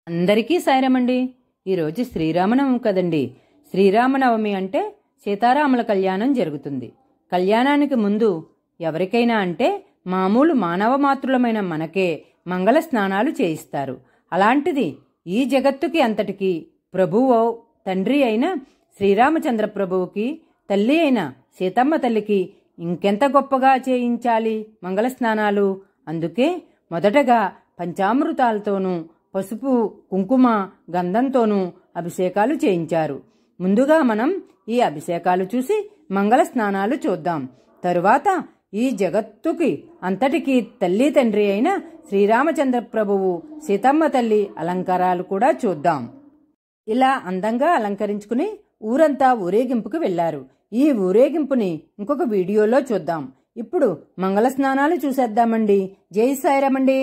అందరికీ సాయరమండి ఈరోజు శ్రీరామనవమి కదండి శ్రీరామనవమి అంటే సీతారాముల కళ్యాణం జరుగుతుంది కళ్యాణానికి ముందు ఎవరికైనా అంటే మామూలు మానవ మాతృలమైన మనకే మంగళ స్నానాలు చేయిస్తారు అలాంటిది ఈ జగత్తుకి అంతటికి ప్రభువో తండ్రి అయిన శ్రీరామచంద్ర ప్రభువుకి తల్లి అయిన సీతమ్మ తల్లికి ఇంకెంత గొప్పగా చేయించాలి మంగళ స్నానాలు అందుకే మొదటగా పంచామృతాలతోనూ పసుపు కుంకుమ గంధంతోనూ అభిషేకాలు చేయించారు ముందుగా మనం ఈ అభిషేకాలు చూసి మంగళ స్నానాలు చూద్దాం తరువాత ఈ జగత్తుకి అంతటికీ తల్లి తండ్రి అయిన శ్రీరామచంద్ర ప్రభువు సీతమ్మ తల్లి అలంకారాలు కూడా చూద్దాం ఇలా అందంగా అలంకరించుకుని ఊరంతా ఊరేగింపుకు వెళ్లారు ఈ ఊరేగింపుని ఇంకొక వీడియోలో చూద్దాం ఇప్పుడు మంగళ స్నానాలు చూసేద్దామండి జై సాయిరామండి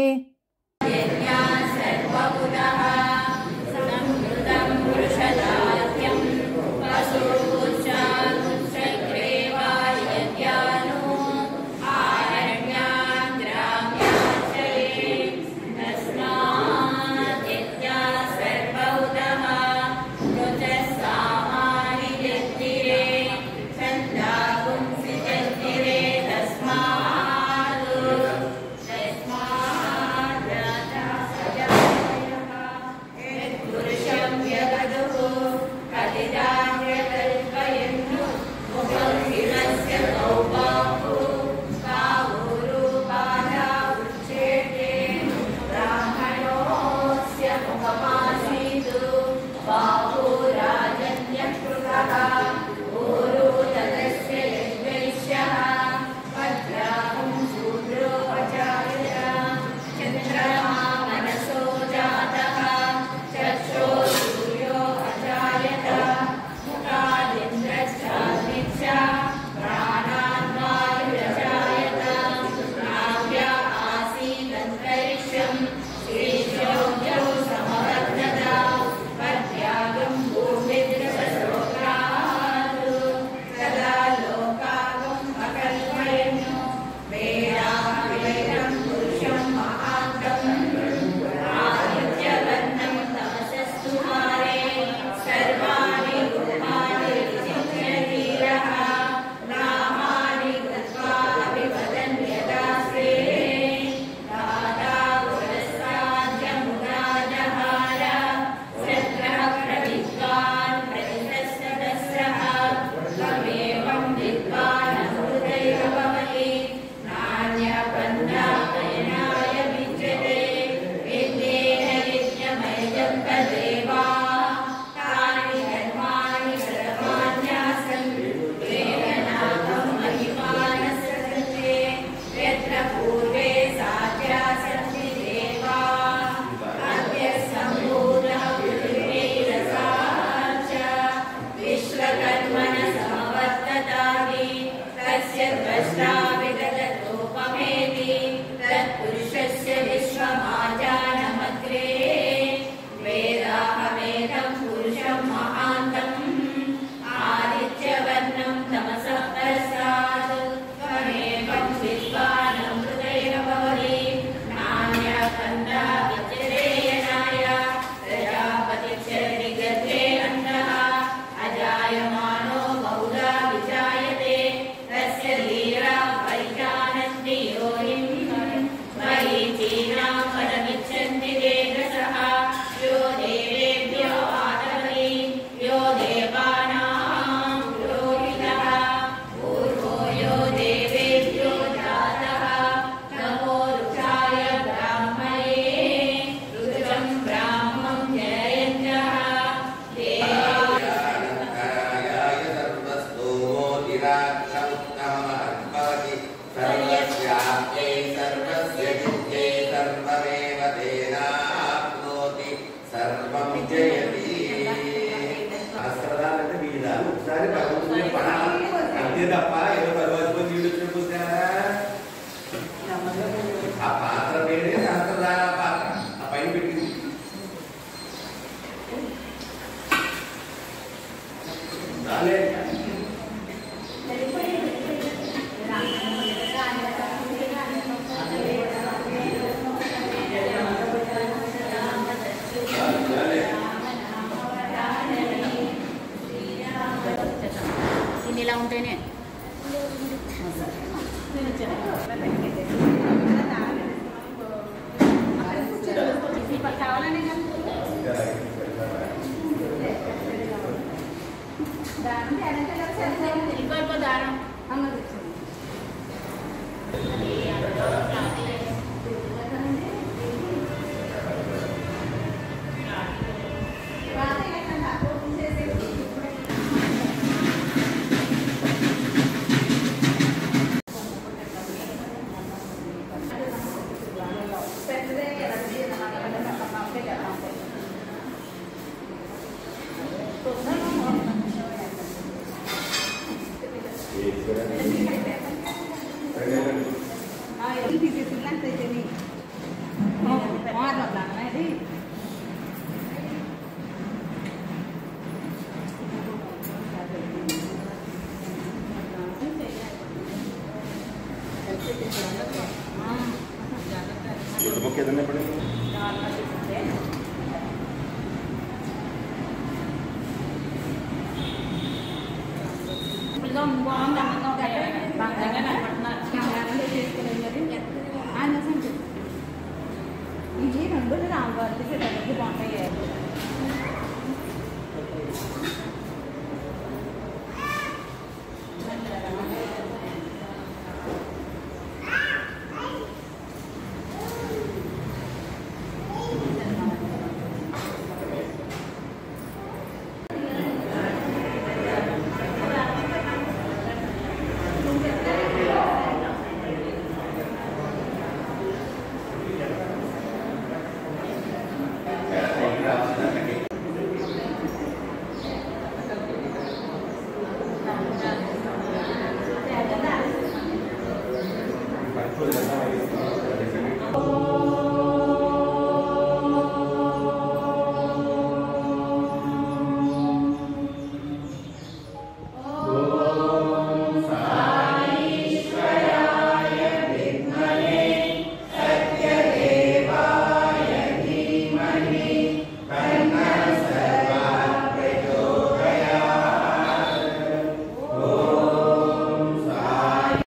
తస్మాత్ ఇంకో దారం ముక్క ఏదన్నా పడింది ఇప్పుడుగా బాగుంది అందంగా ఉంటాయి బాగా కనపడుతున్నారు ఇవి రెండు రావాలి దగ్గరికి బాగుంటాయి ఆ